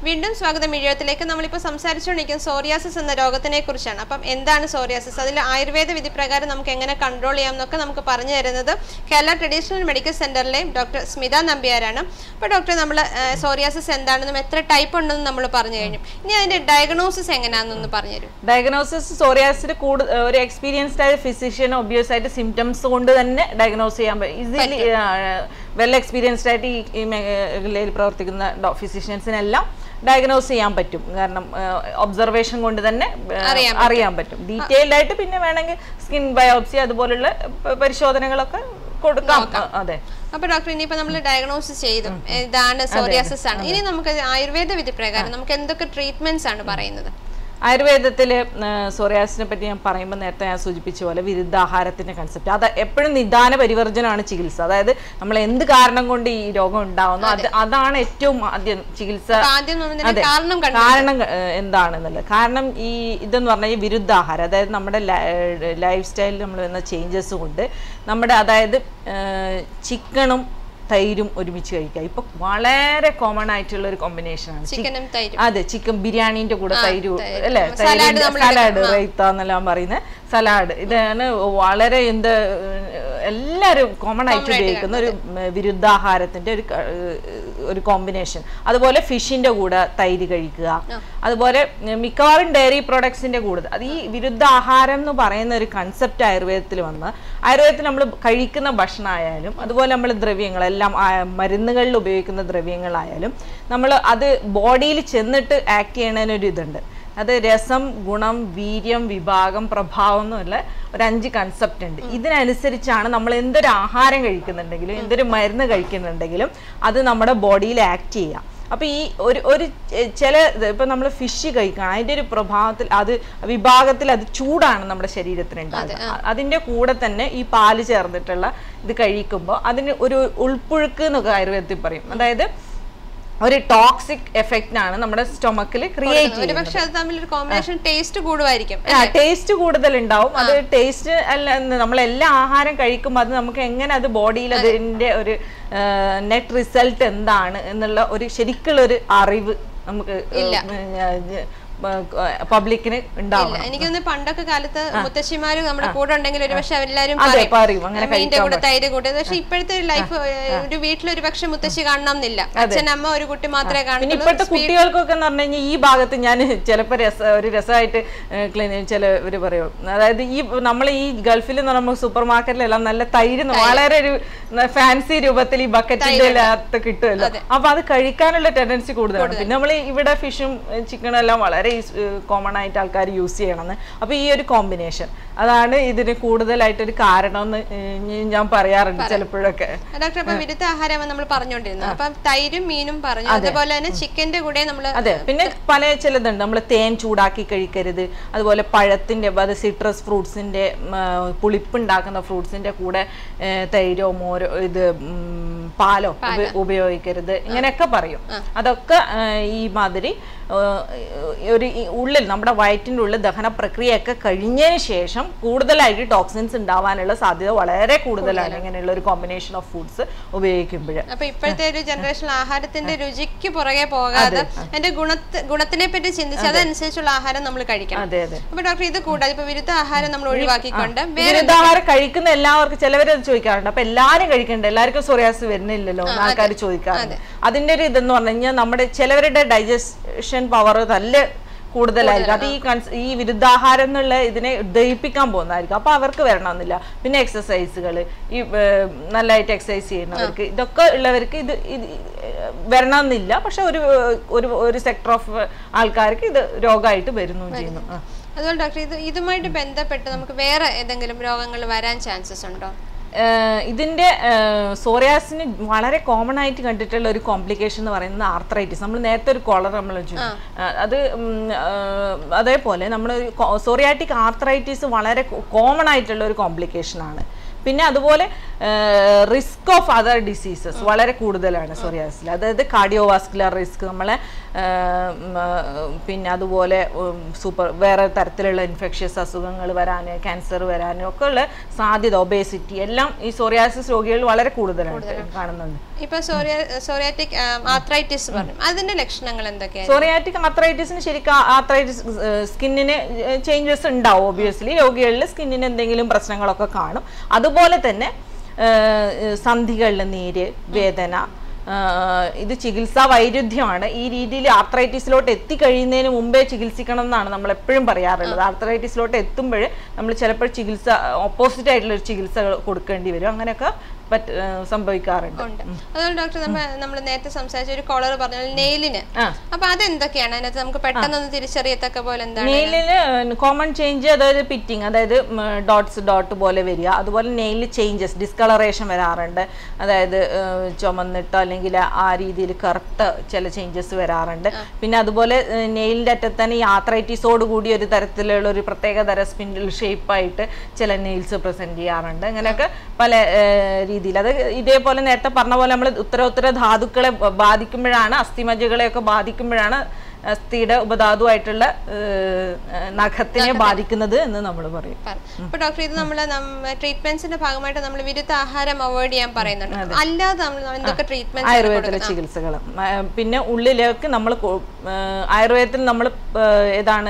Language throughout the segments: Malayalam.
വീണ്ടും സ്വാഗതം ഇഴയത്തിലേക്ക് നമ്മളിപ്പോൾ സംസാരിച്ചുകൊണ്ടിരിക്കുന്നത് സോറിയാസിസ് എന്ന രോഗത്തിനെ കുറിച്ചാണ് അപ്പം എന്താണ് സോറിയാസിസ് അതിൽ ആയുർവേദ വിധി പ്രകാരം നമുക്ക് എങ്ങനെ കൺട്രോൾ ചെയ്യാം എന്നൊക്കെ നമുക്ക് പറഞ്ഞു തരുന്നത് കേരള ട്രഡീഷണൽ മെഡിക്കൽ സെന്ററിലെ ഡോക്ടർ സ്മിത നമ്പ്യാരാണ് അപ്പോൾ ഡോക്ടർ നമ്മൾ സോറിയാസിസ് എന്താണെന്നും എത്ര ടൈപ്പ് ഉണ്ടെന്നും നമ്മൾ പറഞ്ഞു കഴിഞ്ഞു ഇനി അതിന്റെ ഡയഗ്നോസിസ് എങ്ങനെയാണെന്നൊന്ന് പറഞ്ഞു തരും ഡയഗ്നോസിസ് സോറിയാസിന് കൂടുതൽ ഒരു എക്സ്പീരിയൻസ്ഡ് ആയ ഫിസിഷ്യൻ ഒബ്വിയസ് ആയിട്ട് സിംറ്റംസ് കൊണ്ട് തന്നെ ഡയഗ്നോസ് ചെയ്യാൻ പറ്റും ഈസിലി വെൽ എക്സ്പീരിയൻസ്ഡ് ആയിട്ട് ഈ ഈ മേഖലയിൽ പ്രവർത്തിക്കുന്ന ഫിസിഷ്യൻസിനെല്ലാം ഡയഗ്നോസ് ചെയ്യാൻ പറ്റും കാരണം ഒബ്സർവേഷൻ കൊണ്ട് തന്നെ ആ, അറിയാൻ അറിയാൻ പറ്റും ഡീറ്റെയിൽഡ് ആയിട്ട് പിന്നെ വേണമെങ്കിൽ സ്കിൻ ബയോപ്സി അതുപോലുള്ള പ- പരിശോധനകളൊക്കെ കൊടുക്കാം അതെ അപ്പൊ ഡോക്ടർ ഇനിയിപ്പോ നമ്മൾ ഡയഗ്നോസിസ് ചെയ്തു ഇതാണ് സോറിയാസിസ് ആണ് ഇനി നമുക്ക് ആയുർവേദ വിധി പ്രകാരം നമുക്ക് എന്തൊക്കെ ട്രീറ്റ്മെന്റ്സ് ആണ് പറയുന്നത് ആയുർവേദത്തിൽ സോറിയാസിനെ പറ്റി ഞാൻ പറയുമ്പോൾ നേരത്തെ ഞാൻ സൂചിപ്പിച്ച പോലെ വിരുദ്ധാഹാരത്തിന്റെ കൺസെപ്റ്റ് അത് എപ്പോഴും നിദാന പരിവർജനമാണ് ചികിത്സ അതായത് നമ്മൾ എന്ത് കാരണം കൊണ്ട് ഈ രോഗം ഉണ്ടാവുന്നു അത് അതാണ് ഏറ്റവും ആദ്യം ചികിത്സ അപ്പൊ ആദ്യം നമ്മൾ ഇതിന്റെ അതെ. കാരണം കണ്ടു കാരണം ഏഹ്, എന്താണെന്നുള്ളത് കാരണം ഈ ഇതെന്ന് പറഞ്ഞാൽ ഈ വിരുദ്ധാഹാരം അതായത് നമ്മുടെ ലൈഫ് സ്റ്റൈലിൽ നമ്മൾ വരുന്ന ചേഞ്ചസ് കൊണ്ട് നമ്മുടെ അതായത് ചിക്കണും തൈരും ഒരുമിച്ച് കഴിക്കുക ഇപ്പൊ വളരെ കോമൺ ആയിട്ടുള്ള ഒരു കോമ്പിനേഷൻ ആണ് ചി- ചിക്കനും തൈരും അതെ ചിക്കൻ ബിരിയാണീന്റെ കൂടെ തൈര് തൈര്. അല്ലേ സലാഡ് നമ്മൾ സലാഡ് റൈത്ത എന്നെല്ലാം പറയുന്നത് സലാഡ് ഇതാണ് വളരെ എന്ത് എല്ലാവരും കോമൺ ആയിട്ട് ഉപയോഗിക്കുന്ന ഒരു ഉം, വിരുദ്ധാഹാരത്തിന്റെ ഒരു ക- ഒരു കോമ്പിനേഷൻ അതുപോലെ ഫിഷിന്റെ കൂടെ തൈര് കഴിക്കുക അതുപോലെ ഉം, മിക്കവാറും ഡയറി പ്രോഡക്ട്സിന്റെ കൂടെ അത് ഈ വിരുദ്ധാഹാരം എന്ന് പറയുന്ന ഒരു കൺസെപ്റ്റ് ആയുർവേദത്തിൽ വന്ന് ആയുർവേദത്തിൽ നമ്മൾ കഴിക്കുന്ന ഭക്ഷണമായാലും അതുപോലെ നമ്മൾ ദ്രവ്യങ്ങളെല്ലാം ആ, മരുന്നുകളിൽ ഉപയോഗിക്കുന്ന ദ്രവ്യങ്ങളായാലും നമ്മൾ അത് ബോഡിയിൽ ചെന്നിട്ട് ആക്ട് ചെയ്യണതിനൊരു ഇതുണ്ട് അത് രസം ഗുണം വീര്യം വിഭാഗം പ്രഭാവം എന്നുള്ള ഒരു അഞ്ച് കൺസെപ്റ്റ് ഉണ്ട് ഇതിനനുസരിച്ചാണ് നമ്മൾ എന്തൊരു ആഹാരം കഴിക്കുന്നുണ്ടെങ്കിലും എന്തൊരു മരുന്ന് കഴിക്കുന്നുണ്ടെങ്കിലും അത് നമ്മുടെ ബോഡിയിൽ ആക്ട് ചെയ്യാം അപ്പൊ ഈ ഒരു ഒരു ചെ- ചില ഇത് ഇപ്പൊ നമ്മൾ ഫിഷ് കഴിക്കണം അതിന്റെ ഒരു പ്രഭാവത്തിൽ അത് വിഭാഗത്തിൽ അത് ചൂടാണ് നമ്മുടെ ശരീരത്തിന് ഉണ്ടാകുന്നത് അ- അതിന്റെ കൂടെ തന്നെ ഈ പാല് ചേർന്നിട്ടുള്ള ഇത് കഴിക്കുമ്പോൾ അതിന് ഒരു ഉൾപ്പുഴുക്ക് എന്നൊക്കെ ആയുർവേദത്തിൽ പറയും അതായത് ഒരു ടോക്സിക് എഫക്റ്റിനാണ് നമ്മുടെ സ്റ്റൊമക്കിൽ ക്രിയേറ്റ് ഒരു ചെയ്യുന്നത് പക്ഷെ അത് തമ്മിൽ ഒരു കോമ്പിനേഷൻ ടേസ്റ്റ് കൂടുമായിരിക്കും ടേസ്റ്റ് കൂടുതൽ ഉണ്ടാവും അത് ടേസ്റ്റ് അല്ല നമ്മൾ എല്ലാ ആഹാരം കഴിക്കുമ്പോൾ അത് നമുക്ക് എങ്ങനെ അത് ബോഡിയിൽ അതിന്റെ ഒരു നെറ്റ് റിസൾട്ട് എന്താണ് എന്നുള്ള ഒരു ശരിക്കുള്ള ഒരു അറിവ് നമുക്ക് പബ്ലിക്കിന് ഉണ്ടാവണം എനിക്കൊന്ന് പണ്ടൊക്കെ കാലത്ത് മുത്തശ്ശിമാര് നമ്മുടെ കൂടെ ഉണ്ടെങ്കിൽ ഒരു പക്ഷെ അവരെല്ലാരും അതെ പറയും പറയും അങ്ങനെ മീനിന്റെ കൂടെ തൈര് കൂട്ടി പക്ഷെ ഇപ്പോഴത്തെ ഒരു ലൈഫ് ഒരു വീട്ടിൽ ഒരു പക്ഷെ മുത്തശ്ശി കാണണം എന്നില്ല അച്ഛൻ അമ്മ ഒരു കുട്ടി മാത്രമേ പിന്നെ കാണുള്ളൂ ഇപ്പോഴത്തെ കുട്ടികൾക്കൊക്കെ എന്ന് പറഞ്ഞു കഴിഞ്ഞാൽ ഈ ഭാഗത്ത് ഞാൻ ചിലപ്പോൾ രസ ഒരു രസമായിട്ട് ക്ലിനിക് ചിലവർ പറയും അതായത് ഈ നമ്മൾ ഈ ഗൾഫിൽ എന്ന് പറയുമ്പോൾ സൂപ്പർ മാർക്കറ്റിലെല്ലാം നല്ല തൈര് ന്ന് വളരെ ഒരു ഫാൻസി രൂപത്തിൽ ഈ ബക്കറ്റിന്റെ അകത്ത് കിട്ടുമല്ലോ അപ്പൊ അത് കഴിക്കാനുള്ള ടെൻഡൻസി കൂടുതലാണ് പിന്നെ നമ്മൾ ഇവിടെ ഫിഷും ചിക്കനും എല്ലാം വളരെ കോമൺ ആയിട്ട് ആൾക്കാർ യൂസ് ചെയ്യണമെന്ന് അപ്പൊ ഈ ഒരു കോമ്പിനേഷൻ അതാണ് ഇതിന് കൂടുതലായിട്ട് ഒരു കാരണം എന്ന് ഞാൻ പറയാറുണ്ട് ചിലപ്പോഴൊക്കെ ഡോക്ടർ അപ്പൊ വിരുദ്ധ ആഹാരം നമ്മൾ പറഞ്ഞുകൊണ്ടിരുന്നത് അപ്പൊ തൈരും മീനും പറഞ്ഞു അതുപോലെ തന്നെ ചിക്കന്റെ കൂടെ നമ്മൾ അതെ പിന്നെ പല ചിലതുണ്ട് നമ്മൾ തേൻ ചൂടാക്കി കഴിക്കരുത് അതുപോലെ പഴത്തിന്റെ അത് സിട്രസ് ഫ്രൂട്ട്സിന്റെ പുളിപ്പുണ്ടാക്കുന്ന ഫ്രൂട്ട്സിന്റെ കൂടെ ഏ, തൈരോ മോരോ ഇത് ഉം, പാലോ ഉപ- ഉപയോഗിക്കരുത് ഇങ്ങനെയൊക്കെ പറയും അതൊക്കെ ഏ, ഈ മാതിരി ഏ, ഒരു ഈ ഉള്ളിൽ നമ്മുടെ വയറ്റിൻ്റെ ഉള്ളിൽ ദഹന പ്രക്രിയയൊക്കെ കഴിഞ്ഞതിന് ശേഷം കൂടുതലായിട്ട് ടോക്സിൻസ് ഉണ്ടാവാനുള്ള സാധ്യത വളരെ കൂടുതലാണ് ഇങ്ങനെയുള്ള ഒരു കോമ്പിനേഷൻ ഓഫ് ഫുഡ്സ് ഉപയോഗിക്കുമ്പോൾ അപ്പൊ ഇപ്പോഴത്തെ ഒരു ജനറേഷൻ ആഹാരത്തിന്റെ രുചിക്ക് പുറകെ പോകാതെ അതിന്റെ ഗുണത്തെ ഗുണത്തിനെ പറ്റി ചിന്തിച്ച് അതനുസരിച്ചുള്ള ആഹാരം നമ്മൾ കഴിക്കണം അതെ അതെ അപ്പൊ ഡോക്ടർ ഇത് കൂടാതെ ഇപ്പൊ വിരുദ്ധ ആഹാരം നമ്മൾ ഒഴിവാക്കിക്കൊണ്ട് വിരുദ്ധാഹാരം കഴിക്കുന്ന എല്ലാവർക്കും ചിലവരത് ചോദിക്കാറുണ്ട് അപ്പൊ എല്ലാരും കഴിക്കണ്ട എല്ലാവർക്കും സോറിയാസ് വരുന്നില്ലല്ലോ എന്ന് ആൾക്കാർ ചോദിക്കാറുണ്ട് അതിന്റെ ഒരു ഇതെന്ന് പറഞ്ഞു കഴിഞ്ഞാൽ നമ്മുടെ ചിലവരുടെ ഡൈജഷൻ പവർ നല്ല കൂടുതലായിരിക്കും അത് ഈ കൺസ് ഈ വിരുദ്ധാഹാരം എന്നുള്ള ഇതിനെ ദഹിപ്പിക്കാൻ പോകുന്നതായിരിക്കും അപ്പൊ അവർക്ക് വരണമെന്നില്ല പിന്നെ എക്സസൈസുകൾ ഈ ഏർ, നല്ലതായിട്ട് എക്സസൈസ് ചെയ്യുന്നവർക്ക് ഇതൊക്കെ ഉള്ളവർക്ക് ഇത് ഇത് വരണമെന്നില്ല പക്ഷെ ഒരു ഒരു ഒരു സെക്ടർ ഓഫ് ആൾക്കാർക്ക് ഇത് രോഗമായിട്ട് വരുന്നു ചെയ്യുന്നു ആ. അതുപോലെ ഡോക്ടർ ഇത് ഇതുമായിട്ട് ബന്ധപ്പെട്ട് നമുക്ക് വേറെ ഏതെങ്കിലും രോഗങ്ങൾ വരാൻ ചാൻസസ് ഉണ്ടോ ഏഹ് ഇതിന്റെ സോറിയാസിന് വളരെ കോമൺ ആയിട്ട് കണ്ടിട്ടുള്ള ഒരു കോംപ്ലിക്കേഷൻ എന്ന് പറയുന്നത് ആർത്രൈറ്റിസ് നമ്മൾ നേരത്തെ ഒരു കോളർ നമ്മൾ വെച്ചു അത് ഉം, ഏഹ്, അതേപോലെ നമ്മൾ സോറിയാറ്റിക് ആർത്രൈറ്റിസ് വളരെ കോമൺ ആയിട്ടുള്ള ഒരു കോംപ്ലിക്കേഷൻ ആണ് പിന്നെ അതുപോലെ റിസ്ക് ഓഫ് അതർ ഡിസീസസ് വളരെ കൂടുതലാണ് സോറിയാസിൽ അതായത് കാർഡിയോവാസ്കുലർ റിസ്ക് നമ്മളെ ആ, ഉം, ആ, പിന്നെ അതുപോലെ സൂപ്പർ വേറെ തരത്തിലുള്ള ഇൻഫെക്ഷ്യസ് അസുഖങ്ങൾ വരാൻ ക്യാൻസർ വരാനും ഒക്കെ ഉള്ള സാധ്യത ഒബേസിറ്റി എല്ലാം ഈ സോറിയാസിസ് രോഗികളിൽ വളരെ കൂടുതലാണ് കാണുന്നുണ്ട് ഇപ്പൊ സോറിയ സോറിയാറ്റിക് ആർത്രൈറ്റിസ് പറഞ്ഞു അതിന്റെ ലക്ഷണങ്ങൾ എന്തൊക്കെയാണ് സോറിയാറ്റിക് ആർത്രൈറ്റിസിന് ശരിക്കും ആർത്രൈറ്റിസ് സ്കിന്നിന് ചേഞ്ചസ് ഉണ്ടാവും ഒബിയസ്ലി രോഗികളിൽ സ്കിന്നിന് എന്തെങ്കിലും പ്രശ്നങ്ങളൊക്കെ കാണും അതുപോലെ തന്നെ സന്ധികളിൽ നീര് വേദന ആ, ഇത് ചികിത്സാ വൈരുദ്ധ്യമാണ് ഈ രീതിയിൽ ആർത്രൈറ്റിസിലോട്ട് എത്തിക്കഴിയുന്നതിന് മുമ്പേ ചികിത്സിക്കണം എന്നാണ് നമ്മൾ എപ്പോഴും പറയാറുള്ളത് ആർത്രൈറ്റിസിലോട്ട് എത്തുമ്പോൾ നമ്മൾ ചിലപ്പോൾ ചികിത്സ ഓപ്പോസിറ്റ് ആയിട്ടുള്ള ഒരു ചികിത്സ കൊടുക്കേണ്ടി വരും അങ്ങനെയൊക്കെ പറ്റ ആ, സംഭവിക്കാറുണ്ട് ഉണ്ട് അതുപോലെ ഡോക്ടർ നമ്മൾ നമ്മൾ നേരത്തെ സംസാരിച്ച ഒരു കോളർ പറഞ്ഞു നെയിലിന് ആ അപ്പൊ അതെന്തൊക്കെയാണ് അതിനകത്ത് നമുക്ക് പെട്ടെന്നൊന്ന് തിരിച്ചറിയത്തക്ക പോലെ എന്താണ് നെയിലിന് കോമൺ ചേഞ്ച് അതായത് പിറ്റിങ് അതായത് ഡോട്ട്സ് ഡോട്ട് പോലെ വരിക അതുപോലെ നെയിൽ ചേഞ്ചസ് ഡിസ്കളറേഷൻ വരാറുണ്ട് അതായത് ഏഹ്, ചുമന്നിട്ടോ അല്ലെങ്കിൽ ആ രീതിയിൽ കറുത്ത ചില ചേഞ്ചസ് വരാറുണ്ട് പിന്നെ അതുപോലെ നെയിലിൻ്റെ അറ്റത്ത് തന്നെ ഈ ആത്രൈറ്റിസോട് കൂടി ഒരു തരത്തിലുള്ള ഒരു പ്രത്യേക തര സ്പിൻഡിൽ ഷേപ്പായിട്ട് ചില നെയിൽസ് പ്രസന്റ് ചെയ്യാറുണ്ട് അങ്ങനെയൊക്കെ പല രീതിയിൽ അത് ഇതേപോലെ നേരത്തെ പറഞ്ഞ പോലെ നമ്മൾ ഉത്തര ഉത്തര ധാതുക്കളെ ബ- ബാധിക്കുമ്പോഴാണ് അസ്ഥിമജ്ജകളെയൊക്കെ ബാധിക്കുമ്പോഴാണ് അസ്ഥിയുടെ ഉപധാതുവായിട്ടുള്ള ഏഹ്, നഖത്തിനെ ബാധിക്കുന്നത് എന്ന് നമ്മൾ പറയും അപ്പൊ ഡോക്ടർ ഇത് നമ്മൾ ട്രീറ്റ്മെന്റ്സിന്റെ ഭാഗമായിട്ട് നമ്മൾ വിരുദ്ധ ആഹാരം അവോയ്ഡ് ചെയ്യാൻ പറയുന്നുണ്ട് അല്ലാതെ നമ്മൾ എന്തൊക്കെ ട്രീറ്റ്മെന്റ് ആയുർവേദത്തിലെ ചികിത്സകൾ പിന്നെ ഉള്ളിലേക്ക് നമ്മൾ ആയുർവേദത്തിൽ നമ്മൾ ഏതാണ്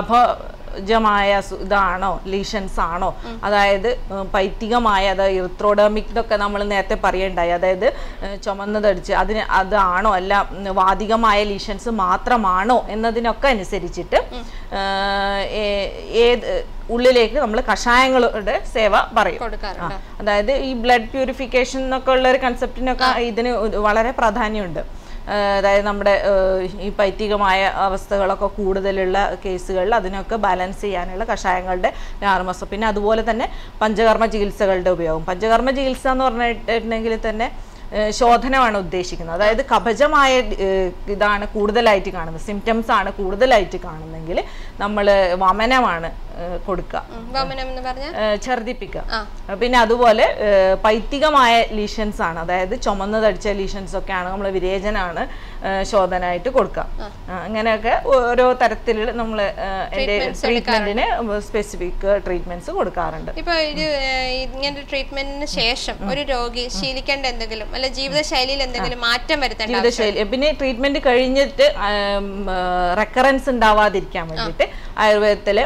കഫജമായ സു- ഇതാണോ ലീഷൻസ് ആണോ അതായത് ഉം, പൈത്തികമായ അതായത് ഇറിത്രോഡമിക് എന്നൊക്കെ നമ്മൾ നേരത്തെ പറയണ്ടായി അതായത് ഏഹ്, ചുമന്നതടിച്ച് അതിന് അതാണോ അല്ല ഉം, വാതികമായ ലീഷൻസ് മാത്രമാണോ എന്നതിനൊക്കെ അനുസരിച്ചിട്ട് ഏഹ്, ഏ- ഏത് ഉള്ളിലേക്ക് നമ്മൾ കഷായങ്ങളുടെ സേവ പറയും കൊടുക്കാറുണ്ട് ആ, അതായത് ഈ ബ്ലഡ് പ്യൂരിഫിക്കേഷൻ എന്നൊക്കെ ഉള്ള ഒരു കൺസെപ്റ്റിനൊക്കെ ഇതിന് ഒരു വളരെ പ്രാധാന്യമുണ്ട് ആ, അതായത് നമ്മുടെ ആ, ഈ പൈത്തികമായ അവസ്ഥകളൊക്കെ കൂടുതലുള്ള കേസുകളിൽ അതിനൊക്കെ ബാലൻസ് ചെയ്യാനുള്ള കഷായങ്ങളുടെ ആറുമാസം പിന്നെ അതുപോലെ തന്നെ പഞ്ചകർമ്മ ചികിത്സകളുടെ ഉപയോഗം പഞ്ചകർമ്മ ചികിത്സ എന്ന് പറഞ്ഞിട്ടുണ്ടെങ്കിൽ തന്നെ ഏ, ശോധനമാണ് ഉദ്ദേശിക്കുന്നത് അതായത് കഫജമായ ഏ, ഇതാണ് കൂടുതലായിട്ട് കാണുന്നത് സിംറ്റംസ് ആണ് കൂടുതലായിട്ട് കാണുന്നെങ്കിൽ നമ്മൾ വമനമാണ് ഏ, കൊടുക്കുക ഉം. വമനം എന്ന് പറഞ്ഞാൽ ഏഹ് ഛർദിപ്പിക്കുക ആ. പിന്നെ അതുപോലെ ഏഹ് പൈത്തികമായ ലീഷൻസ് ആണ് അതായത് ചുമന്നതടിച്ച ലീഷൻസ് ഒക്കെയാണ് നമ്മൾ വിരേചനാണ് ഏഹ് ശോധനയായിട്ട് കൊടുക്കുക ആ, അങ്ങനെയൊക്കെ ഓരോ തരത്തിൽ നമ്മൾ എൻ്റെ ട്രീറ്റ്മെന്റിന് സ്പെസിഫിക് ട്രീറ്റ്മെന്റ്സ് കൊടുക്കാറുണ്ട് ഇപ്പൊ ഒരു ഏഹ്, ഇങ്ങനൊരു ട്രീറ്റ്മെന്റിന് ശേഷം ഒരു രോഗി ശീലിക്കേണ്ട എന്തെങ്കിലും അല്ലെ ജീവിതശൈലിയിൽ എന്തെങ്കിലും മാറ്റം വരുത്തേണ്ട ജീവിതശൈലി പിന്നെ ട്രീറ്റ്മെന്റ് കഴിഞ്ഞിട്ട് റെക്കറൻസ് ഉണ്ടാവാതിരിക്കാൻ വേണ്ടിയിട്ട് ആയുർവേദത്തിൽ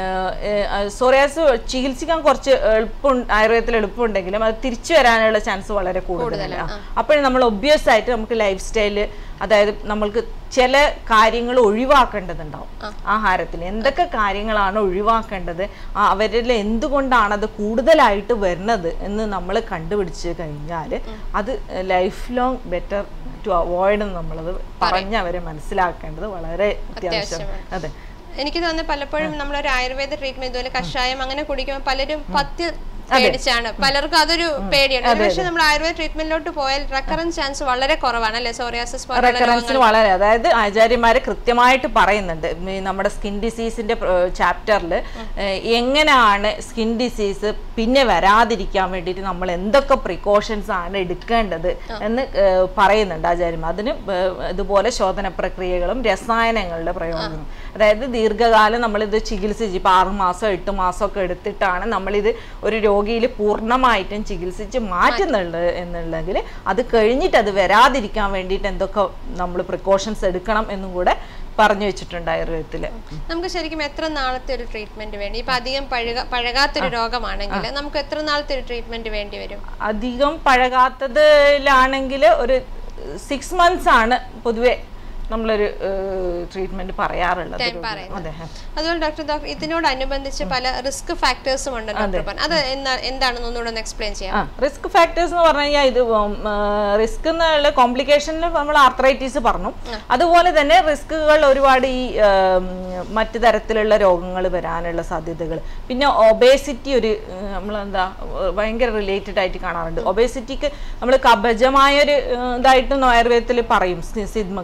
സോറിയാസ് ചികിത്സിക്കാൻ കുറച്ച് എളുപ്പം ആയുർവേദത്തിൽ എളുപ്പമുണ്ടെങ്കിലും അത് തിരിച്ചു വരാനുള്ള ചാൻസ് വളരെ കൂടുതലാണ് അപ്പോഴും നമ്മൾ ഒബ്വിയസ് ആയിട്ട് നമുക്ക് ലൈഫ് സ്റ്റൈല് അതായത് നമ്മൾക്ക് ചില കാര്യങ്ങൾ ഒഴിവാക്കേണ്ടതുണ്ടാവും ആഹാരത്തിൽ എന്തൊക്കെ കാര്യങ്ങളാണ് ഒഴിവാക്കേണ്ടത് ആ അവരിൽ എന്തുകൊണ്ടാണ് അത് കൂടുതലായിട്ട് വരുന്നത് എന്ന് നമ്മൾ കണ്ടുപിടിച്ച് കഴിഞ്ഞാൽ അത് lifelong better to avoid നമ്മളത് പറഞ്ഞ് അവരെ മനസ്സിലാക്കേണ്ടത് വളരെ അത്യാവശ്യമാണ് അതെ എനിക്ക് തോന്നുന്നു പലപ്പോഴും നമ്മളൊരു ആയുർവേദ ട്രീറ്റ്മെന്റ് ഇതുപോലെ കഷായം അങ്ങനെ കുടിക്കുമ്പോൾ പലരും പത്യ പേടിച്ചാണ് പലർക്കും അതൊരു പേടിയാണ് പക്ഷെ നമ്മൾ ആയുർവേദ ട്രീറ്റ്മെന്റിലോട്ട് പോയാൽ റെക്കറൻസ് ചാൻസ് വളരെ കുറവാണ് അല്ലെ സോറിയാസിസ് പോലുള്ള റെക്കറൻസിന് വളരെ അതായത് ആചാര്യന്മാര് കൃത്യമായിട്ട് പറയുന്നുണ്ട് ഈ നമ്മുടെ സ്കിൻ ഡിസീസിന്റെ ചാപ്റ്ററിൽ എങ്ങനെയാണ് സ്കിൻ ഡിസീസ് പിന്നെ വരാതിരിക്കാൻ വേണ്ടിയിട്ട് നമ്മൾ എന്തൊക്കെ പ്രിക്കോഷൻസ് ആണ് എടുക്കേണ്ടത് എന്ന് ഏഹ്, പറയുന്നുണ്ട് ആചാര്യന്മാർ അതിന് ഏഹ്, ഇതുപോലെ ശോധന പ്രക്രിയകളും രസായനങ്ങളുടെ പ്രയോഗങ്ങളും അതായത് ദീർഘകാലം നമ്മളിത് ചികിത്സിച്ച് ഇപ്പം ആറ് മാസം എട്ട് മാസം ഒക്കെ എടുത്തിട്ടാണ് നമ്മളിത് ഒരു രോഗിയിൽ പൂർണ്ണമായിട്ടും ചികിത്സിച്ച് മാറ്റുന്നുള്ളത് എന്നുള്ളെങ്കിൽ അത് കഴിഞ്ഞിട്ട് അത് വരാതിരിക്കാൻ വേണ്ടിയിട്ട് എന്തൊക്കെ നമ്മൾ പ്രിക്കോഷൻസ് എടുക്കണം എന്നും കൂടെ പറഞ്ഞു വെച്ചിട്ടുണ്ട് ആയുർവേദത്തിൽ നമുക്ക് ശരിക്കും എത്ര നാളത്തെ ഒരു ട്രീറ്റ്മെന്റ് വേണ്ടി ഇപ്പൊ അധികം പഴക പഴകാത്തൊരു രോഗമാണെങ്കിൽ നമുക്ക് എത്ര നാളത്തെ ഒരു ട്രീറ്റ്മെന്റ് വേണ്ടി വരും അധികം പഴകാത്തതിലാണെങ്കിൽ ഒരു സിക്സ് മന്ത്സ് ആണ് പൊതുവെ നമ്മളൊരു ട്രീറ്റ്മെന്റ് പറയാറുള്ളത് Time രോഗികൾ. പറയുന്നത്. അതെ അതുപോലെ ഡോക്ടർ ഡോക്ടർ ഇതിനോടനുബന്ധിച്ച് പല റിസ്ക് ഫാക്ടേഴ്സും ഉണ്ട് ഡോക്ടർ പറഞ്ഞു അത് എന്താ- എന്താണെന്ന് ഒന്നുകൂടെ ഒന്ന് എക്സ്പ്ലെയിൻ ചെയ്യാം ആ റിസ്ക് ഫാക്ടേഴ്സ് എന്ന് പറഞ്ഞു കഴിഞ്ഞാൽ ഇത് റിസ്ക് എന്നുള്ള കോംപ്ലിക്കേഷനിൽ നമ്മൾ ആർത്രൈറ്റീസ് പറഞ്ഞു അതുപോലെ തന്നെ റിസ്കുകൾ ഒരുപാട് ഈ ഉം, മറ്റു തരത്തിലുള്ള രോഗങ്ങൾ വരാനുള്ള സാധ്യതകൾ പിന്നെ ഒബേസിറ്റി ഒരു ഉം, നമ്മളെന്താ ഉം, ഭയങ്കര റിലേറ്റഡ് ആയിട്ട് കാണാറുണ്ട് ഒബേസിറ്റിക്ക് നമ്മൾ കബജമായൊരു ഉം, ഇതായിട്ടും ആയുർവേദത്തിൽ പറയും സി- സിദ്മ കഫവാത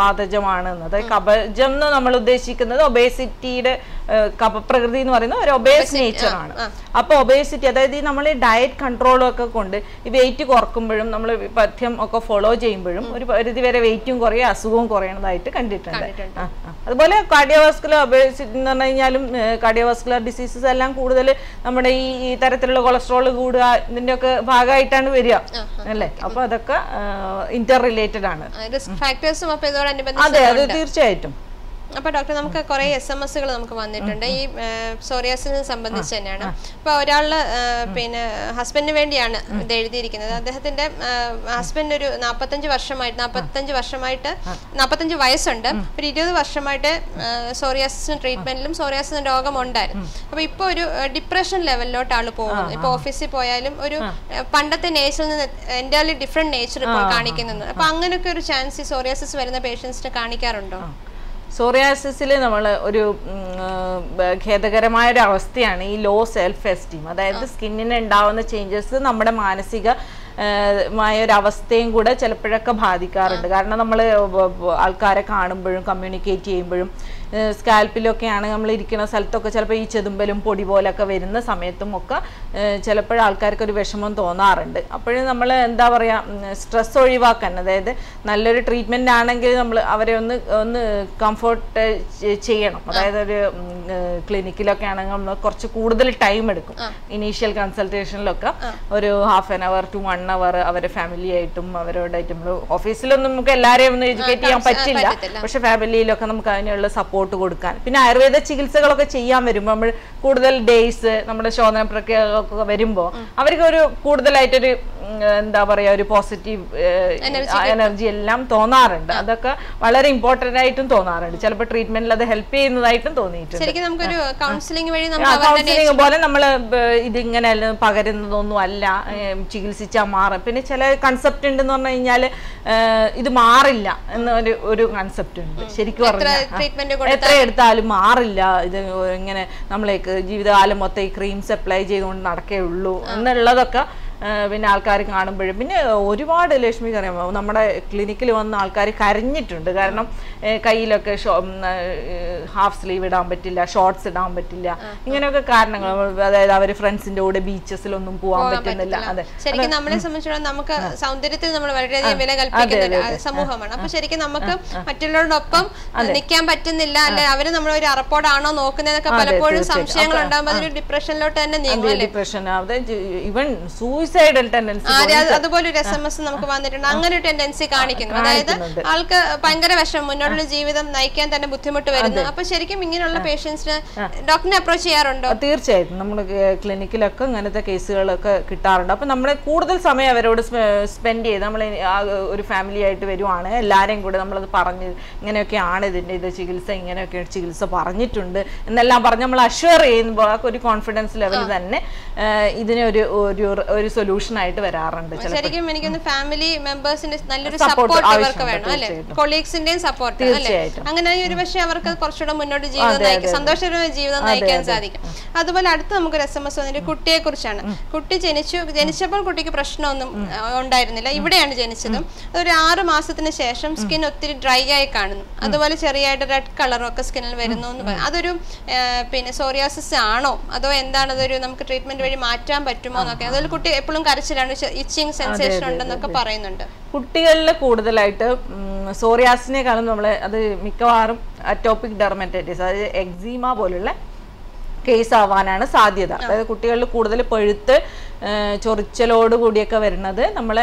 കപാതജമാണ് എന്നത് കപജം എന്ന് നമ്മൾ ഉദ്ദേശിക്കുന്നത് ഒബേസിറ്റിയുടെ കപപ്രകൃതി എന്ന് പറയുന്നത് ഒരു ഒബേസ് നേച്ചർ ആണ് അപ്പൊ ഒബേസിറ്റി അതായത് ഈ നമ്മൾ ഡയറ്റ് കൺട്രോളും ഒക്കെ കൊണ്ട് ഈ വെയിറ്റ് കുറക്കുമ്പോഴും നമ്മൾ പഥ്യം ഒക്കെ ഫോളോ ചെയ്യുമ്പോഴും ഒരു പരിധി വരെ വെയിറ്റും കുറയും അസുഖവും കുറയണതായിട്ട് കണ്ടിട്ടുണ്ട് ആ, ആ. അതുപോലെ കാർഡിയോവാസ്കുലർ ഒബേസിറ്റി എന്ന് പറഞ്ഞു കഴിഞ്ഞാലും കാർഡിയോവാസ്കുലർ ഡിസീസസ് എല്ലാം കൂടുതൽ നമ്മുടെ ഈ ഈ തരത്തിലുള്ള കൊളസ്ട്രോൾ കൂടുക ഇതിന്റെ ഒക്കെ ഭാഗമായിട്ടാണ് വരിക അല്ലേ അപ്പൊ അതൊക്കെ ഇന്റർ റിലേറ്റഡ് ആണ് റിസ്ക് ഫാക്ടേഴ്സും അപ്പൊ ഇതോടനുബന്ധിച്ച് അതെ അത് തീർച്ചയായിട്ടും അപ്പൊ ഡോക്ടർ നമുക്ക് കുറെ എസ് എം എസുകൾ നമുക്ക് വന്നിട്ടുണ്ട് ഈ സോറിയാസിനെ സംബന്ധിച്ച് തന്നെയാണ് അപ്പൊ ഒരാള് ആ, പിന്നെ ഹസ്ബൻഡിന് വേണ്ടിയാണ് ഇത് എഴുതിയിരിക്കുന്നത് അദ്ദേഹത്തിന്റെ ഹസ്ബൻഡ് ഒരു നാപ്പത്തഞ്ച് വർഷമായിട്ട് നാപ്പത്തഞ്ച് വർഷമായിട്ട് നാപ്പത്തഞ്ച് വയസ്സുണ്ട് ഒരു ഇരുപത് വർഷമായിട്ട് സോറിയാസിന് ട്രീറ്റ്മെന്റിലും സോറിയാസിന് രോഗം ഉണ്ടായിരുന്നു അപ്പൊ ഇപ്പൊ ഒരു ഡിപ്രഷൻ ലെവലിലോട്ട് ആള് പോകുന്നു ഇപ്പൊ ഓഫീസിൽ പോയാലും ഒരു ആ, പണ്ടത്തെ നേച്ചറിൽ നിന്ന് എൻ്റയർലി ഡിഫറെന്റ് നേച്ചർ ഇപ്പോൾ കാണിക്കുന്നുണ്ട് അപ്പൊ അങ്ങനെയൊക്കെ ഒരു ചാൻസ് ഈ സോറിയാസിസ് വരുന്ന പേഷ്യൻസിന് കാണിക്കാറുണ്ടോ സോറിയാസിസിൽ നമ്മൾ ഒരു ഉം, ആ, ബ- ഖേദകരമായ ഒരു അവസ്ഥയാണ് ഈ ലോ സെൽഫ് എസ്റ്റീം അതായത് സ്കിന്നിന് ഉണ്ടാവുന്ന ചേഞ്ചസ് നമ്മുടെ മാനസിക ആ, മായ ഒരു അവസ്ഥയും കൂടെ ചിലപ്പോഴൊക്കെ ബാധിക്കാറുണ്ട് കാരണം നമ്മൾ ആൾക്കാരെ കാണുമ്പോഴും കമ്മ്യൂണിക്കേറ്റ് ചെയ്യുമ്പോഴും സ്കാൽപ്പിലൊക്കെ ആണ് നമ്മൾ ഇരിക്കുന്ന സ്ഥലത്തൊക്കെ ചിലപ്പോൾ ഈ ചെതുമ്പലും പൊടി പോലൊക്കെ വരുന്ന സമയത്തും ഒക്കെ ചിലപ്പോൾ ആൾക്കാർക്ക് ഒരു വിഷമം തോന്നാറുണ്ട് അപ്പോഴും നമ്മൾ എന്താ പറയുക സ്ട്രെസ് ഒഴിവാക്കാൻ അതായത് നല്ലൊരു ട്രീറ്റ്മെൻ്റ് ആണെങ്കിൽ നമ്മൾ അവരെ ഒന്ന് ഒന്ന് കംഫർട്ട് ചെയ്യണം അതായത് ഒരു ക്ലിനിക്കിലൊക്കെ ആണെങ്കിൽ നമ്മൾ കുറച്ച് കൂടുതൽ ടൈം എടുക്കും ഇനീഷ്യൽ കൺസൾട്ടേഷനിലൊക്കെ ഒരു half an hour to one hour അവരെ ഫാമിലി ആയിട്ടും അവരോടായിട്ട് നമ്മൾ ഓഫീസിലൊന്നും നമുക്ക് എല്ലാവരെയും ഒന്നും എഡ്യൂക്കേറ്റ് ചെയ്യാൻ പറ്റില്ല പക്ഷെ ഫാമിലിയിലൊക്കെ നമുക്ക് അതിനുള്ള സപ്പോർട്ട് കൊടുക്കാൻ പിന്നെ ആയുർവേദ ചികിത്സകളൊക്കെ ചെയ്യാൻ വരുമ്പോൾ നമ്മൾ കൂടുതൽ ഡേയ്സ് നമ്മുടെ ശോധന പ്രക്രിയകളൊക്കെ വരുമ്പോൾ അവർക്ക് ഒരു കൂടുതലായിട്ടൊരു ഉം, എന്താ പറയാ ഒരു പോസിറ്റീവ് എനർജി എല്ലാം തോന്നാറുണ്ട് അതൊക്കെ വളരെ ഇമ്പോർട്ടന്റ് ആയിട്ടും തോന്നാറുണ്ട് ചിലപ്പോൾ ട്രീറ്റ്മെന്റിൽ അത് ഹെൽപ്പ് ചെയ്യുന്നതായിട്ടും തോന്നിയിട്ടുണ്ട് ശരിക്കും നമുക്കൊരു കൗൺസിലിംഗ് വഴി നമുക്ക് അവരുടെ കൗൺസിലിംഗ് പോലെ നമ്മൾ ഇതിങ്ങനെ അല്ല, പകരുന്നതൊന്നും അല്ല ഏം, ചികിത്സിച്ചാൽ മാറും പിന്നെ ചില കൺസെപ്റ്റ് ഉണ്ടെന്ന് പറഞ്ഞു കഴിഞ്ഞാൽ ഇത് മാറില്ല എന്നൊരു ഒരു കൺസെപ്റ്റ് ഉണ്ട് ശരിക്കും പറഞ്ഞാൽ ട്രീറ്റ്മെന്റ് എത്ര എടുത്താലും മാറില്ല ഇത് ഇങ്ങനെ നമ്മളേക്ക് ജീവിതകാലം മൊത്തം ഈ ക്രീംസ് അപ്ലൈ ചെയ്തുകൊണ്ട് നടക്കേ ഉള്ളൂ എന്നുള്ളതൊക്കെ ആ, പിന്നെ ആൾക്കാർ കാണുമ്പോഴും പിന്നെ ഒരുപാട് ലക്ഷ്മിക്ക് അറിയാമോ നമ്മുടെ ക്ലിനിക്കിൽ വന്ന ആൾക്കാർ കരഞ്ഞിട്ടുണ്ട് കാരണം ഏ, കയ്യിലൊക്കെ ഹാഫ് സ്ലീവ് ഇടാൻ പറ്റില്ല ഷോർട്സ് ഇടാൻ പറ്റില്ല ഇങ്ങനെയൊക്കെ കാരണങ്ങൾ അതായത് അവർ ഫ്രണ്ട്സിന്റെ കൂടെ ബീച്ചസിലൊന്നും പോകാൻ പറ്റുന്നില്ല അതെ ശരിക്കും നമ്മളെ സംബന്ധിച്ചിടത്തോളം നമുക്ക് സൗന്ദര്യത്തിൽ നമ്മൾ വളരെയധികം വില കൽപ്പിക്കുന്ന ഒരു സമൂഹമാണ് അപ്പൊ ശരിക്കും നമുക്ക് മറ്റുള്ളവരോടൊപ്പം നിൽക്കാൻ പറ്റുന്നില്ല അല്ലെ അവര് നമ്മളെ ഒരു അറപ്പോടാണോ നോക്കുന്നതൊക്കെ പലപ്പോഴും സംശയങ്ങൾ ഉണ്ടാകുമ്പോൾ അതൊരു ഡിപ്രഷനിലോട്ട് തന്നെ നീങ്ങും അല്ലെ ഡിപ്രഷൻ അതായത് ഇവൻ സൂയിസൈഡൽ ടെൻഡൻസി ആദ്യം അത് അതുപോലെ ഒരു എസ് എം എസ് നമുക്ക് വന്നിട്ടുണ്ട് അങ്ങനെ ഒരു ടെൻഡൻസി കാണിക്കുന്നു അതായത് ആൾക്ക് ഭയങ്കര വിഷമം മുന്നോട്ടുള്ള ജീവിതം നയിക്കാൻ തന്നെ ബുദ്ധിമുട്ട് വരുന്നു അപ്പൊ ശരിക്കും ഇങ്ങനെയുള്ള പേഷ്യൻസിന് ഡോക്ടറിനെ അപ്രോച്ച് ചെയ്യാറുണ്ടോ തീർച്ചയായിട്ടും നമ്മൾ ക്ലിനിക്കിലൊക്കെ ഇങ്ങനത്തെ കേസുകളൊക്കെ കിട്ടാറുണ്ട് അപ്പം നമ്മൾ കൂടുതൽ സമയം അവരോട് സ്പെൻഡ് ചെയ്ത് നമ്മൾ ഒരു ഫാമിലി ആയിട്ട് വരുവാണ് എല്ലാവരെയും കൂടെ നമ്മളത് പറഞ്ഞ് ഇങ്ങനെയൊക്കെയാണ് ഇതിൻ്റെ ഇത് ചികിത്സ ഇങ്ങനെയൊക്കെ ചികിത്സ പറഞ്ഞിട്ടുണ്ട് എന്നെല്ലാം പറഞ്ഞ് നമ്മൾ അഷ്വർ ചെയ്യുമ്പോൾ ആ ഒരു കോൺഫിഡൻസ് ലെവൽ തന്നെ ആ, ഇതിനെ ഒരു ഒരു ഒരു സൊല്യൂഷൻ ആയിട്ട് വരാറുണ്ട് ചില ശരിക്കും എനിക്കൊന്ന് ഫാമിലി മെമ്പേഴ്സിന്റെ നല്ലൊരു Support സപ്പോർട്ട് അവർക്ക് ആവശ്യമുണ്ട്, വേണം അല്ലെ തീർച്ചയായിട്ടും. കൊളീഗ്സിന്റെയും സപ്പോർട്ട് അല്ലെ തീർച്ചയായിട്ടും. അങ്ങനെ ഒരു പക്ഷേ അവർക്ക് കുറച്ചുകൂടെ മുന്നോട്ട് ജീവിതം നയിക്കാൻ സന്തോഷകരമായ ജീവിതം നയിക്കാൻ സാധിക്കും അതുപോലെ അടുത്ത് നമുക്കൊരു എസ് എം എസ് വന്നിട്ട് കുട്ടിയെ കുറിച്ചാണ് കുട്ടി ജനിച്ചു ജനിച്ചപ്പോൾ കുട്ടിക്ക് പ്രശ്നമൊന്നും ആ, ഉണ്ടായിരുന്നില്ല ഇവിടെയാണ് ജനിച്ചതും അതൊരു ആറ് മാസത്തിന് ശേഷം സ്കിൻ ഒത്തിരി ഡ്രൈ ആയി കാണുന്നു അതുപോലെ ചെറിയായിട്ട് റെഡ് കളറും ഒക്കെ സ്കിന്നിൽ വരുന്നു എന്ന് പറയും അതൊരു ആ, പിന്നെ സോറിയാസിസ് ആണോ അതോ എന്താണ് അതൊരു നമുക്ക് ട്രീറ്റ്മെന്റ് വഴി മാറ്റാൻ പറ്റുമോ എന്നൊക്കെ അതുപോലെ കുട്ടി എപ്പോഴും കരച്ചിലാണ് ഇച്ചിങ് സെൻസേഷൻ ഉണ്ടെന്നൊക്കെ പറയുന്നുണ്ട് കുട്ടികളിൽ കൂടുതലായിട്ട് സോറിയാസിനേക്കാളും നമ്മൾ അത് മിക്കവാറും അറ്റോപ്പിക് ഡെർമറ്റൈറ്റിസ് അതായത് എക്സീമ പോലുള്ള കേസ് ആവാനാണ് സാധ്യത അതായത് കുട്ടികളിൽ കൂടുതൽ പഴുത്ത് ആ, ചൊറിച്ചലോട് കൂടിയൊക്കെ വരുന്നത് നമ്മൾ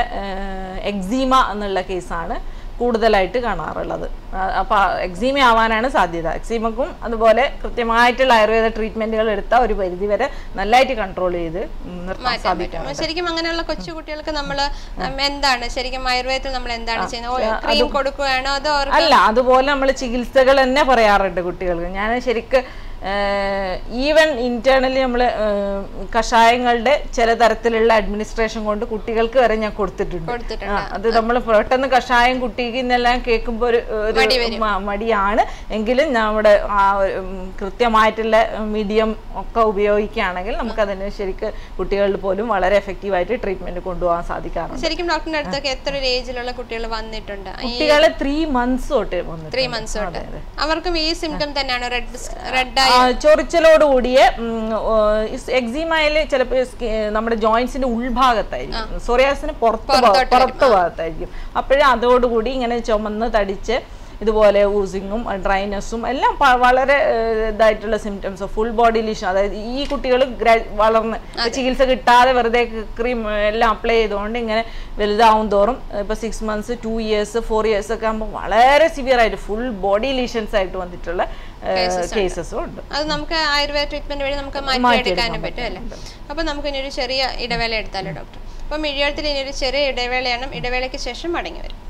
എക്സീമ എന്നുള്ള കേസാണ് കൂടുതലായിട്ട് കാണാറുള്ളത് അപ്പോൾ എക്സീമ ആവാനാണ് സാധ്യത എക്സീമക്കും അതുപോലെ കൃത്യമായിട്ടുള്ള ആയുർവേദ ട്രീറ്റ്മെന്റുകൾ എടുത്താൽ ഒരു പരിധി വരെ നല്ലതായിട്ട് കൺട്രോൾ ചെയ്ത് ഉം, നിർത്താൻ സാധിക്കും ശരിക്കും അങ്ങനെയുള്ള കൊച്ചു കുട്ടികൾക്ക് നമ്മൾ എന്താണ് ശരിക്കും ആയുർവേദത്തിൽ നമ്മൾ എന്താണ് ചെയ്യുന്നത് ക്രീം കൊടുക്കുകയാണോ അതോ അവർക്ക് അല്ല അതുപോലെ നമ്മൾ ചികിത്സകൾ തന്നെ പറയാറുണ്ട് കുട്ടികൾക്ക് ഞാൻ ശരിക്ക് ഈവൻ ഇന്റേണലി നമ്മൾ കഷായങ്ങളുടെ ചില തരത്തിലുള്ള അഡ്മിനിസ്ട്രേഷൻ കൊണ്ട് കുട്ടികൾക്ക് വരെ ഞാൻ കൊടുത്തിട്ടുണ്ട് കൊടുത്തിട്ടുണ്ട്. ആ, അത് നമ്മൾ പെട്ടെന്ന് കഷായം കുട്ടിക്ക് ഇന്നെല്ലാം കേൾക്കുമ്പോൾ ഒരു ഒരു മ- മടിയാണ് എങ്കിലും നമ്മുടെ ആ ഒരു, ഉം, കൃത്യമായിട്ടുള്ള മീഡിയം ഒക്കെ ഉപയോഗിക്കുകയാണെങ്കിൽ നമുക്കതിന് ശരിക്ക് കുട്ടികളിൽ പോലും വളരെ എഫക്റ്റീവായിട്ട് ട്രീറ്റ്മെന്റ് കൊണ്ടുപോകാൻ സാധിക്കാറുണ്ട് ശരിക്കും ഡോക്ടറിന്റെ അടുത്തൊക്കെ എത്ര ഒരു ഏജിലുള്ള കുട്ടികൾ വന്നിട്ടുണ്ട് ഈ കുട്ടികളെ ത്രീ മന്ത്സ് തൊട്ട് വന്നിട്ടുണ്ട് ത്രീ മന്ത്സ് തൊട്ട് അവർക്കും ഈ സിംറ്റം തന്നെയാണ് റെഡ് റെഡ് ആ, ചൊറിച്ചലോട് കൂടിയ എക്സിമയിൽ ചിലപ്പോൾ നമ്മുടെ ജോയിന്റ്സിന്റെ ഉൾഭാഗത്തായിരിക്കും സോറിയാസിന് പുറത്ത് ഭാ- പുറത്ത് ഭാഗത്തായിരിക്കും അപ്പോഴും അതോടുകൂടി ഇങ്ങനെ ചുമന്ന് തടിച്ച് ഇതുപോലെ ഊസിങ്ങും ഡ്രൈനസും എല്ലാം പ- വളരെ ഏഹ്, ഇതായിട്ടുള്ള സിംറ്റംസ് ഫുൾ ബോഡി ലീഷൻ അതായത് ഈ കുട്ടികൾ വളർന്ന് ചികിത്സ കിട്ടാതെ വെറുതെ ക്രീം എല്ലാം അപ്ലൈ ചെയ്തുകൊണ്ട് ഇങ്ങനെ വലുതാവും തോറും ഇപ്പൊ six months two years four years ഒക്കെ ആകുമ്പോൾ വളരെ സിവിയർ ആയിട്ട് ഫുൾ ബോഡി ലീഷൻസ് ആയിട്ട് വന്നിട്ടുള്ള കേസസും ഉണ്ട് അത് നമുക്ക് ആയുർവേദ ട്രീറ്റ്മെന്റ് വഴി നമുക്ക് മാറ്റിയെടുക്കാനും പറ്റും അല്ലേ അപ്പൊ നമുക്ക് ഇനി ഒരു ചെറിയ ഇടവേള എടുത്താലോ ഡോക്ടർ അപ്പൊ മിഴിയഴത്തിൽ ഇനി ഒരു ചെറിയ ഇടവേളയാണ് ഇടവേളയ്ക്ക് ശേഷം മടങ്ങി വരും